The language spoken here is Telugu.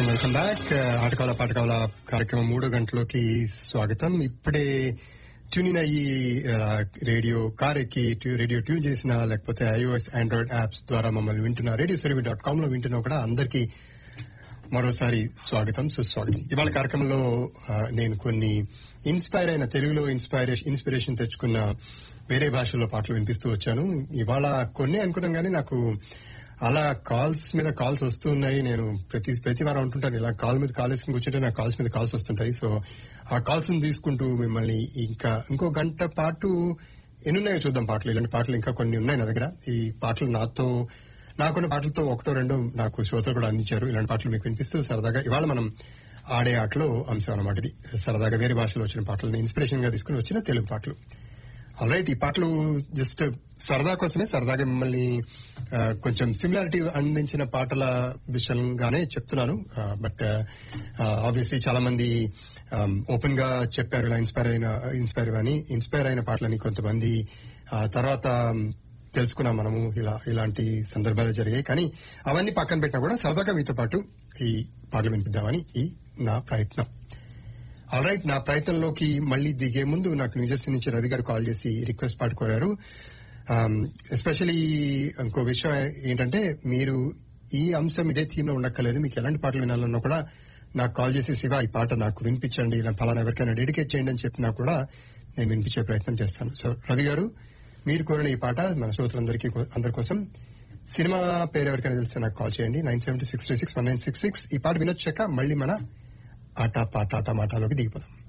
వెల్కమ్ వెల్కమ్ బ్యాక్ ఆటకాల పాటకాల కార్యక్రమం మూడు గంటలోకి స్వాగతం ఇప్పుడే ట్యూన్ అయ్యి ఆ, రేడియో కార్ ఎక్కి ట్యూ- రేడియో ట్యూన్ చేసిన లేకపోతే ఐఓఎస్ ఆండ్రాయిడ్ యాప్స్ ద్వారా మమ్మల్ని వింటున్న రేడియో సర్వీ డాట్ కామ్ లో వింటున్నా కూడా అందరికీ మరోసారి స్వాగతం సుస్వాగతం ఇవాళ కార్యక్రమంలో ఆ, నేను కొన్ని ఇన్స్పైర్ అయిన తెలుగులో ఇన్స్పైరేషన్ ఇన్స్పిరేషన్ తెచ్చుకున్న వేరే భాషల్లో పాటలు వినిపిస్తూ వచ్చాను ఇవాళ కొన్ని అనుకున్నాం కానీ నాకు అలా కాల్స్ మీద కాల్స్ వస్తూ ఉన్నాయి నేను ప్రతి ప్రతి వారం ఉంటుంటాను ఇలా కాల్ మీద కాల్ వేసుకుని కూర్చుంటే నాకు కాల్స్ మీద కాల్స్ వస్తుంటాయి సో ఆ కాల్స్ ని తీసుకుంటూ మిమ్మల్ని ఇంకా ఇంకో గంట పాటు ఎన్నున్నాయో చూద్దాం పాటలు ఇలాంటి పాటలు ఇంకా కొన్ని ఉన్నాయి నా దగ్గర ఈ పాటలు నాతో నాకున్న పాటలతో ఒకటో రెండో నాకు శ్రోతలు కూడా అందించారు ఇలాంటి పాటలు మీకు వినిపిస్తూ సరదాగా ఇవాళ మనం ఆడే ఆటలో అంశం అన్నమాట ఇది సరదాగా వేరే భాషలో వచ్చిన పాటలను ఇన్స్పిరేషన్ గా తీసుకుని వచ్చిన తెలుగు పాటలు ఆల్రైట్ ఈ పాటలు జస్ట్ సరదా కోసమే సరదాగా మిమ్మల్ని ఆ, కొంచెం సిమిలారిటీ అందించిన పాటల విషయంగానే చెప్తున్నాను బట్ ఆబ్వియస్లీ చాలా మంది ఓపెన్ గా చెప్పారు ఇలా ఇన్స్పైర్ అయిన ఇన్స్పైర్ అని ఇన్స్పైర్ అయిన పాటలని కొంతమంది ఆ, తర్వాత తెలుసుకున్నాం మనము ఇలా ఇలాంటి సందర్భాలు జరిగాయి కానీ అవన్నీ పక్కన పెట్టినా కూడా సరదాగా మీతో పాటు ఈ పాటలు వినిపిద్దామని ఈ నా ప్రయత్నం ఆల్ రైట్ నా ప్రయత్నంలోకి మళ్ళీ దిగే ముందు నాకు న్యూజెర్సీ నుంచి రవి గారు కాల్ చేసి రిక్వెస్ట్ పాట కోరారు ఎస్పెషలీ ఇంకో విషయం ఏంటంటే మీరు ఈ అంశం ఇదే థీమ్ లో ఉండక్కర్లేదు మీకు ఎలాంటి పాటలు వినాలన్నా కూడా నాకు కాల్ చేసి శివ ఈ పాట నాకు వినిపించండి ఇలా ఫలానా ఎవరికైనా డెడికేట్ చేయండి అని చెప్పినా కూడా నేను వినిపించే ప్రయత్నం చేస్తాను సో రవి గారు మీరు కోరిన ఈ పాట మన శ్రోతలందరికీ కో- అందరి కోసం సినిమా పేరు ఎవరికైనా తెలిస్తే నాకు కాల్ చేయండి nine seven six three six one nine six six ఈ పాట వినొచ్చాక మళ్ళీ మన ఆట పాట ఆట మాటలోకి దిగిపోదాం